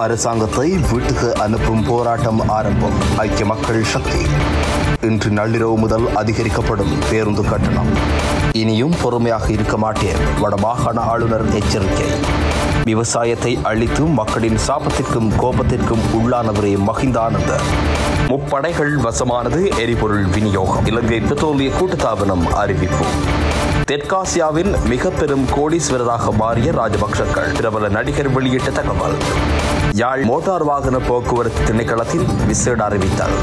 அரசாங்கத்தை வீட்டுக்கு அனுப்பும் போராட்டம் ஆரம்பம் ஐக்கிய மக்கள் சக்தி இன்று நள்ளிரவு முதல் அதிகரிக்கப்படும் பேருந்து கட்டணம் இனியும் பொறுமையாக இருக்க மாட்டேன் வடமாகாண ஆளுநர் எச்சரிக்கை விவசாயத்தை அழித்து மக்களின் சாபத்திற்கும் கோபத்திற்கும் உள்ளானவரே மகிந்தானந்த முப்படைகள் வசமானது எரிபொருள் விநியோகம் இலங்கை பெட்ரோலிய கூட்டுத்தாபனம் அறிவிப்பு தெற்காசியாவின் மிக பெரும் கோடீஸ்வரராக மாறிய ராஜபக்சக்கள் பிரபல நடிகர் வெளியிட்ட தகவல் யாழ் மோட்டார் வாகன போக்குவரத்து திணைக்களத்தின் விசேட அறிவித்தல்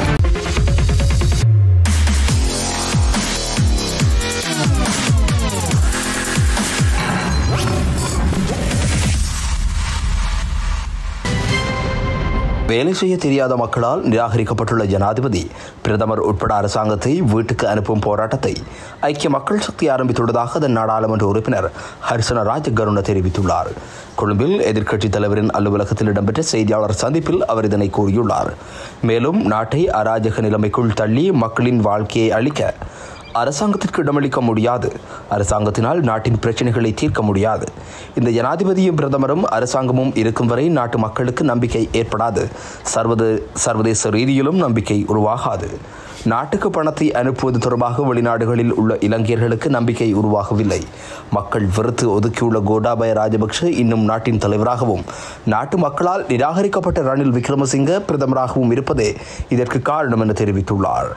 வேலை செய்ய தெரியாத மக்களால் நிராகரிக்கப்பட்டுள்ள ஜனாதிபதி பிரதமர் உட்பட அரசாங்கத்தை வீட்டுக்கு அனுப்பும் போராட்டத்தை ஐக்கிய மக்கள் சக்தி ஆரம்பித்துள்ளதாக அதன் நாடாளுமன்ற உறுப்பினர் ஹர்சன ராஜகருண தெரிவித்துள்ளார் கொழும்பில் எதிர்க்கட்சித் தலைவரின் அலுவலகத்தில் இடம்பெற்ற செய்தியாளர் சந்திப்பில் அவர் இதனை கூறியுள்ளார் மேலும் நாட்டை அராஜக நிலைமைக்குள் தள்ளி மக்களின் வாழ்க்கையை அளிக்க அரசாங்கத்திற்கு இடமளிக்க முடியாது அரசாங்கத்தினால் நாட்டின் பிரச்சனைகளை தீர்க்க முடியாது இந்த ஜனாதிபதியும் பிரதமரும் அரசாங்கமும் இருக்கும் வரை நாட்டு மக்களுக்கு நம்பிக்கை ஏற்படாது சர்வத சர்வதேச ரீதியிலும் நம்பிக்கை உருவாகாது நாட்டுக்கு பணத்தை அனுப்புவது தொடர்பாக வெளிநாடுகளில் உள்ள இலங்கையர்களுக்கு நம்பிக்கை உருவாகவில்லை மக்கள் வெறுத்து ஒதுக்கியுள்ள கோட்டாபய ராஜபக்ஷ இன்னும் நாட்டின் தலைவராகவும் நாட்டு மக்களால் நிராகரிக்கப்பட்ட ரணில் விக்ரமசிங்க பிரதமராகவும் இருப்பதே இதற்கு காரணம் என தெரிவித்துள்ளார்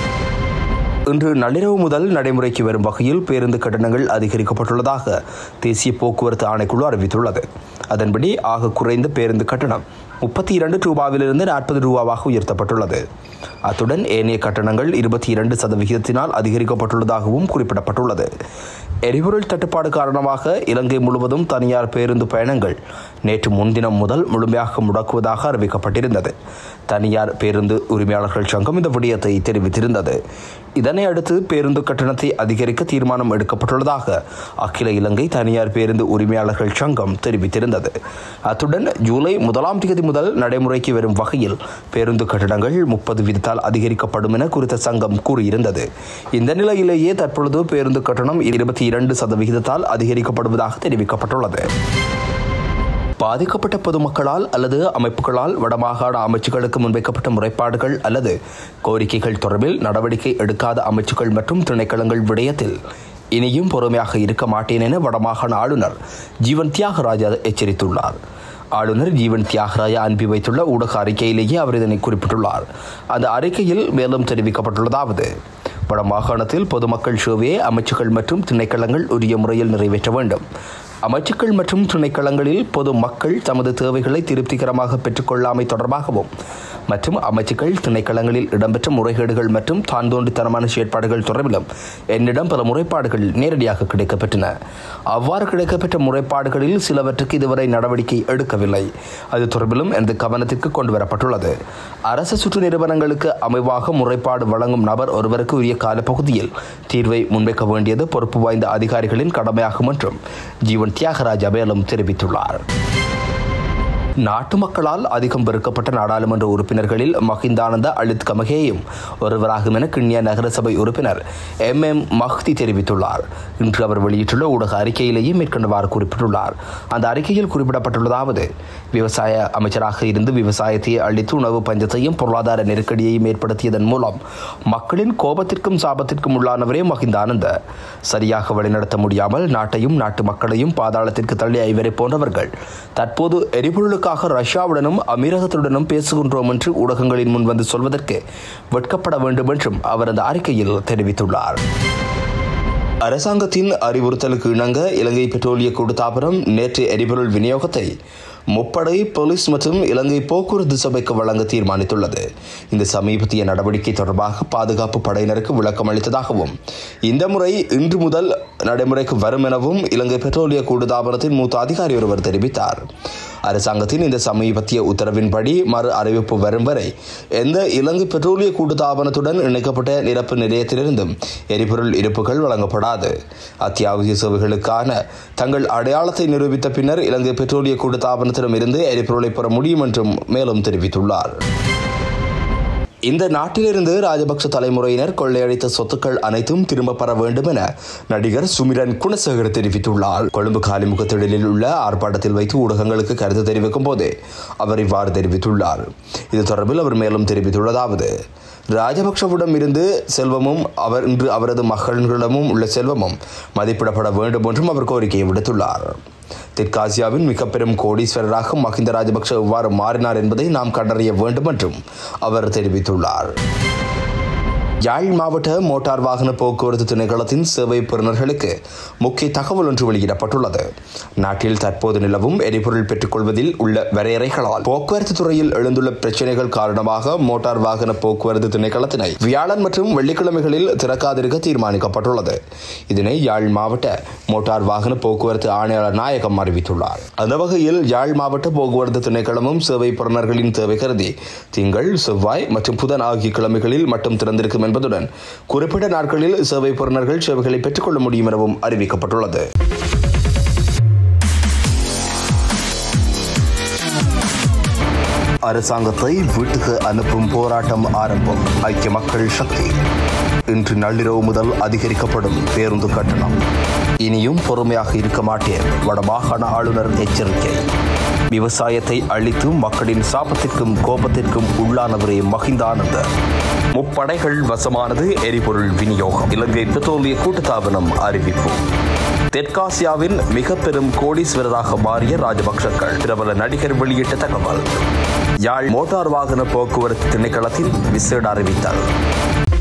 இன்று நள்ளிரவு முதல் நடைமுறைக்கு வரும் வகையில் பேருந்து கட்டணங்கள் அதிகரிக்கப்பட்டுள்ளதாக தேசிய போக்குவரத்து ஆணைக்குழு அறிவித்துள்ளது அதன்படி ஆக குறைந்த பேருந்து கட்டணம் முப்பத்தி இரண்டு ரூபாவிலிருந்து நாற்பது ரூபாவாக உயர்த்தப்பட்டுள்ளது அத்துடன் ஏனைய கட்டணங்கள் இருபத்தி இரண்டு சதவிகிதத்தினால் அதிகரிக்கப்பட்டுள்ளதாகவும் குறிப்பிடப்பட்டுள்ளது எரிபொருள் தட்டுப்பாடு காரணமாக இலங்கை முழுவதும் தனியார் பேருந்து பயணங்கள் நேற்று முன்தினம் முதல் முழுமையாக முடக்குவதாக அறிவிக்கப்பட்டிருந்தது தனியார் பேருந்து உரிமையாளர்கள் சங்கம் இந்த விடயத்தை தெரிவித்திருந்தது இதனை அடுத்து பேருந்து கட்டணத்தை அதிகரிக்க தீர்மானம் எடுக்கப்பட்டுள்ளதாக அகில இலங்கை தனியார் பேருந்து உரிமையாளர்கள் சங்கம் தெரிவித்திருந்தது அத்துடன் ஜூலை முதலாம் தேதி முதல் நடைமுறைக்கு வரும் வகையில் பேருந்து கட்டணங்கள் முப்பது வீதத்தால் அதிகரிக்கப்படும் என குறித்த சங்கம் கூறியிருந்தது இந்த நிலையிலேயே தற்பொழுது பேருந்து கட்டணம் இருபத்தி இரண்டு சதவிகிதத்தால் அதிகரிக்கப்படுவதாக தெரிவிக்கப்பட்டுள்ளது பாதிக்கப்பட்ட பொதுமக்களால் அல்லது அமைப்புகளால் வடமாகாண அமைச்சுகளுக்கு முன்வைக்கப்பட்ட முறைப்பாடுகள் அல்லது கோரிக்கைகள் தொடர்பில் நடவடிக்கை எடுக்காத அமைச்சுகள் மற்றும் திணைக்களங்கள் விடயத்தில் இனியும் பொறுமையாக இருக்க மாட்டேன் என வடமாகாண ஆளுநர் ஜீவன் தியாகராஜா எச்சரித்துள்ளார் ஆளுநர் ஜீவன் தியாகராஜா அனுப்பி வைத்துள்ள ஊடக அறிக்கையிலேயே அவர் இதனை குறிப்பிட்டுள்ளார் அந்த அறிக்கையில் மேலும் தெரிவிக்கப்பட்டுள்ளதாவது வடமாகாணத்தில் பொதுமக்கள் சேவையை அமைச்சுகள் மற்றும் திணைக்களங்கள் உரிய முறையில் நிறைவேற்ற வேண்டும் அமைச்சுக்கள் மற்றும் திணைக்களங்களில் பொது மக்கள் தமது தேவைகளை திருப்திகரமாக பெற்றுக்கொள்ளாமை தொடர்பாகவும் மற்றும் அமைச்சுக்கள் திணைக்களங்களில் இடம்பெற்ற முறைகேடுகள் மற்றும் தான் தோன்றித்தனமான செயற்பாடுகள் தொடர்பிலும் என்னிடம் பல முறைப்பாடுகள் நேரடியாக கிடைக்கப்பெற்றன அவ்வாறு கிடைக்கப்பெற்ற முறைப்பாடுகளில் சிலவற்றுக்கு இதுவரை நடவடிக்கை எடுக்கவில்லை அது தொடர்பிலும் எனது கவனத்திற்கு கொண்டு வரப்பட்டுள்ளது அரசு சுற்று நிறுவனங்களுக்கு அமைவாக முறைப்பாடு வழங்கும் நபர் ஒருவருக்கு உரிய காலப்பகுதியில் தீர்வை முன்வைக்க வேண்டியது பொறுப்பு வாய்ந்த அதிகாரிகளின் கடமையாகும் என்றும் ஜீவன் தியாகராஜா மேலும் தெரிவித்துள்ளார் நாட்டு மக்களால் அதிகம் வெறுக்கப்பட்ட நாடாளுமன்ற உறுப்பினர்களில் மஹிந்தானந்த அழித் கமகேயும் ஒருவராகும் என கிண்ணியா நகரசபை உறுப்பினர் எம் எம் மஹ்தி தெரிவித்துள்ளார் இன்று அவர் வெளியிட்டுள்ள ஊடக அறிக்கையிலேயே மேற்கொண்டவாறு குறிப்பிட்டுள்ளார் அந்த அறிக்கையில் குறிப்பிடப்பட்டுள்ளதாவது விவசாய அமைச்சராக இருந்து விவசாயத்தை அழித்து உணவு பஞ்சத்தையும் பொருளாதார நெருக்கடியையும் ஏற்படுத்தியதன் மூலம் மக்களின் கோபத்திற்கும் சாபத்திற்கும் உள்ளானவரே மஹிந்தானந்த சரியாக வழிநடத்த முடியாமல் நாட்டையும் நாட்டு மக்களையும் பாதாளத்திற்கு தள்ளி ஐவரை போன்றவர்கள் தற்போது எரிபொருளுக்கு இதற்காக ரஷ்யாவுடனும் அமீரகத்துடனும் பேசுகின்றோம் என்று ஊடகங்களின் முன் வந்து சொல்வதற்கு வெட்கப்பட வேண்டும் என்றும் அவர் அந்த அறிக்கையில் தெரிவித்துள்ளார் அரசாங்கத்தின் அறிவுறுத்தலுக்கு இணங்க இலங்கை பெட்ரோலிய கூட்டுத்தாபனம் நேற்று எரிபொருள் விநியோகத்தை முப்படை போலீஸ் மற்றும் இலங்கை போக்குவரத்து சபைக்கு வழங்க தீர்மானித்துள்ளது இந்த சமீபத்திய நடவடிக்கை தொடர்பாக பாதுகாப்பு படையினருக்கு விளக்கம் அளித்ததாகவும் இந்த முறை இன்று முதல் நடைமுறைக்கு வரும் எனவும் இலங்கை பெட்ரோலிய கூட்டுத்தாபனத்தின் மூத்த அதிகாரி ஒருவர் தெரிவித்தார் அரசாங்கத்தின் இந்த சமீபத்திய உத்தரவின்படி மறு அறிவிப்பு வரும் வரை எந்த இலங்கை பெட்ரோலிய கூட்டுத்தாபனத்துடன் இணைக்கப்பட்ட நிரப்பு நிலையத்திலிருந்தும் எரிபொருள் இருப்புகள் வழங்கப்படாது அத்தியாவசிய சேவைகளுக்கான தங்கள் அடையாளத்தை நிரூபித்த பின்னர் இலங்கை பெட்ரோலிய கூட்டுத்தாபனத்திடம் இருந்து எரிபொருளை பெற முடியும் என்றும் மேலும் தெரிவித்துள்ளார் இந்த நாட்டிலிருந்து ராஜபக்ஷ தலைமுறையினர் கொள்ளையடித்த சொத்துக்கள் அனைத்தும் திரும்ப பெற வேண்டும் என நடிகர் சுமிரன் குணசேகர் தெரிவித்துள்ளார் கொழும்பு காலிமுக திடலில் உள்ள ஆர்ப்பாட்டத்தில் வைத்து ஊடகங்களுக்கு கருத்து தெரிவிக்கும் போதே அவர் இவ்வாறு தெரிவித்துள்ளார் இது தொடர்பில் அவர் மேலும் தெரிவித்துள்ளதாவது ராஜபக்ஷவிடம் இருந்து செல்வமும் அவர் இன்று அவரது மகன்களிடமும் உள்ள செல்வமும் மதிப்பிடப்பட வேண்டும் என்றும் அவர் கோரிக்கையை விடுத்துள்ளார் தெற்காசியாவின் மிக பெரும் கோடீஸ்வரராக மஹிந்த ராஜபக்ஷ எவ்வாறு மாறினார் என்பதை நாம் கண்டறிய வேண்டும் என்றும் அவர் தெரிவித்துள்ளார் யாழ் மாவட்ட மோட்டார் வாகன போக்குவரத்து திணைக்களத்தின் சேவை பெறுநர்களுக்கு முக்கிய தகவல் ஒன்று வெளியிடப்பட்டுள்ளது நாட்டில் தற்போது நிலவும் எரிபொருள் பெற்றுக்கொள்வதில் உள்ள வரையறைகளால் போக்குவரத்து துறையில் எழுந்துள்ள பிரச்சினைகள் காரணமாக மோட்டார் வாகன போக்குவரத்து திணைக்களத்தினை வியாழன் மற்றும் வெள்ளிக்கிழமைகளில் திறக்காதிருக்க தீர்மானிக்கப்பட்டுள்ளது இதனை யாழ் மாவட்ட மோட்டார் வாகன போக்குவரத்து ஆணையாளர் நாயகம் அறிவித்துள்ளார் அந்த வகையில் யாழ் மாவட்ட போக்குவரத்து திணைக்களமும் சேவை பெறுநர்களின் தேவை கருதி திங்கள் செவ்வாய் மற்றும் புதன் ஆகிய கிழமைகளில் மட்டும் திறந்திருக்கும் என்பதுடன் குறிப்பிட்ட நாட்களில் சேவை பெறுநர்கள் சேவைகளை பெற்றுக்கொள்ள முடியும் எனவும் அறிவிக்கப்பட்டுள்ளது அரசாங்கத்தை வீட்டுக்கு அனுப்பும் போராட்டம் ஆரம்பம் ஐக்கிய மக்கள் சக்தி இன்று நள்ளிரவு முதல் அதிகரிக்கப்படும் பேருந்து கட்டணம் இனியும் பொறுமையாக இருக்க மாட்டேன் வடமாகாண ஆளுநர் எச்சரிக்கை விவசாயத்தை அழித்து மக்களின் சாபத்திற்கும் கோபத்திற்கும் உள்ளானவரே மகிந்தானந்த முப்படைகள் வசமானது எரிபொருள் விநியோகம் இலங்கை பெட்ரோலிய கூட்டுத்தாபனம் அறிவிப்பு தெற்காசியாவின் மிக பெரும் கோடீஸ்வரராக மாறிய ராஜபக்சக்கள் பிரபல நடிகர் வெளியிட்ட தகவல் யாழ் மோட்டார் வாகன போக்குவரத்து திணைக்களத்தின் விசேட அறிவித்தல்